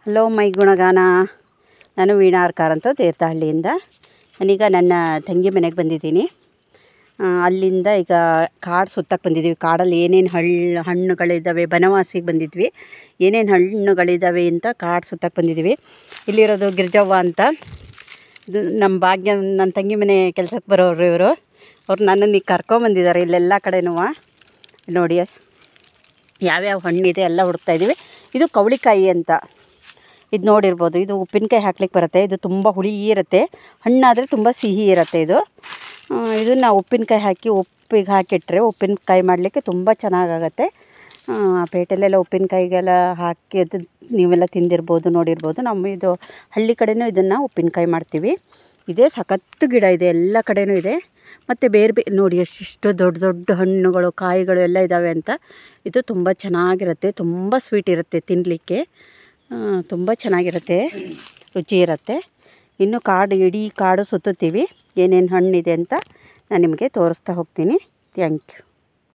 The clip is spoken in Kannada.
ಹಲೋ ಮೈ ಗುಣಗಾನ ನಾನು ವೀಣಾ ಆರ್ಕಾರ್ ಅಂತ ತೀರ್ಥಹಳ್ಳಿಯಿಂದ ನಾನೀಗ ನನ್ನ ತಂಗಿ ಮನೆಗೆ ಬಂದಿದ್ದೀನಿ ಆ, ಅಲ್ಲಿಂದ ಈಗ ಕಾಡು ಸುತ್ತಕ್ಕೆ ಬಂದಿದ್ದೀವಿ ಕಾಡಲ್ಲಿ ಏನೇನು ಹಳ್ಳ ಹಣ್ಣುಗಳಿದ್ದಾವೆ ಬನವಾಸಿಗೆ ಬಂದಿದ್ವಿ ಏನೇನು ಹಣ್ಣುಗಳಿದ್ದಾವೆ ಅಂತ ಕಾಡು ಸುತ್ತಕ್ಕೆ ಬಂದಿದ್ದೀವಿ ಇಲ್ಲಿರೋದು ಗಿರ್ಜವ್ವ ಅಂತ ಇದು ನಮ್ಮ ಭಾಗ್ಯ ನನ್ನ ತಂಗಿ ಮನೆ ಕೆಲ್ಸಕ್ಕೆ ಬರೋರು ಇವರು ಅವ್ರು ನನ್ನನ್ನು ಈಗ ಕರ್ಕೊಂಬಂದಿದ್ದಾರೆ ಇಲ್ಲೆಲ್ಲ ಕಡೆನೂ ನೋಡಿ ಯಾವ್ಯಾವ ಹಣ್ಣಿದೆ ಎಲ್ಲ ಹುಡುಕ್ತಾ ಇದ್ದೀವಿ ಇದು ಕವಳಿಕಾಯಿ ಅಂತ ಇದು ನೋಡಿರ್ಬೋದು ಇದು ಉಪ್ಪಿನಕಾಯಿ ಹಾಕ್ಲಿಕ್ಕೆ ಬರುತ್ತೆ ಇದು ತುಂಬ ಹುಳಿ ಇರುತ್ತೆ ಹಣ್ಣಾದರೆ ತುಂಬ ಸಿಹಿ ಇರುತ್ತೆ ಇದು ಆ, ಇದನ್ನ ಉಪ್ಪಿನಕಾಯಿ ಹಾಕಿ ಉಪ್ಪಿಗೆ ಹಾಕಿಟ್ರೆ ಉಪ್ಪಿನಕಾಯಿ ಮಾಡಲಿಕ್ಕೆ ತುಂಬ ಚೆನ್ನಾಗಾಗತ್ತೆ ಆ, ಪೇಟೆಲೆಲ್ಲ ಉಪ್ಪಿನಕಾಯಿಗೆಲ್ಲ ಹಾಕಿ ಅದು ನೀವೆಲ್ಲ ತಿಂದಿರ್ಬೋದು ನೋಡಿರ್ಬೋದು ನಮ್ಮ ಇದು ಹಳ್ಳಿ ಕಡೆನೂ ಇದನ್ನು ಉಪ್ಪಿನಕಾಯಿ ಮಾಡ್ತೀವಿ ಇದೇ ಸಖತ್ತು ಗಿಡ ಇದೆ ಎಲ್ಲ ಕಡೆನೂ ಇದೆ ಮತ್ತು ಬೇರೆ ಬೇ ನೋಡಿ ಎಷ್ಟೆಷ್ಟು ದೊಡ್ಡ ದೊಡ್ಡ ಹಣ್ಣುಗಳು ಕಾಯಿಗಳು ಎಲ್ಲ ಇದ್ದಾವೆ ಅಂತ ಇದು ತುಂಬ ಚೆನ್ನಾಗಿರುತ್ತೆ ತುಂಬ ಸ್ವೀಟ್ ಇರುತ್ತೆ ತಿನ್ನಲಿಕ್ಕೆ ತುಂಬ ಚೆನ್ನಾಗಿರುತ್ತೆ ರುಚಿ ಇರುತ್ತೆ ಇನ್ನು ಕಾಡು ಇಡೀ ಕಾಡು ಸುತ್ತುತ್ತೀವಿ ಏನೇನು ಹಣ್ಣಿದೆ ಅಂತ ನಾನು ನಿಮಗೆ ತೋರಿಸ್ತಾ ಹೋಗ್ತೀನಿ ಥ್ಯಾಂಕ್ ಯು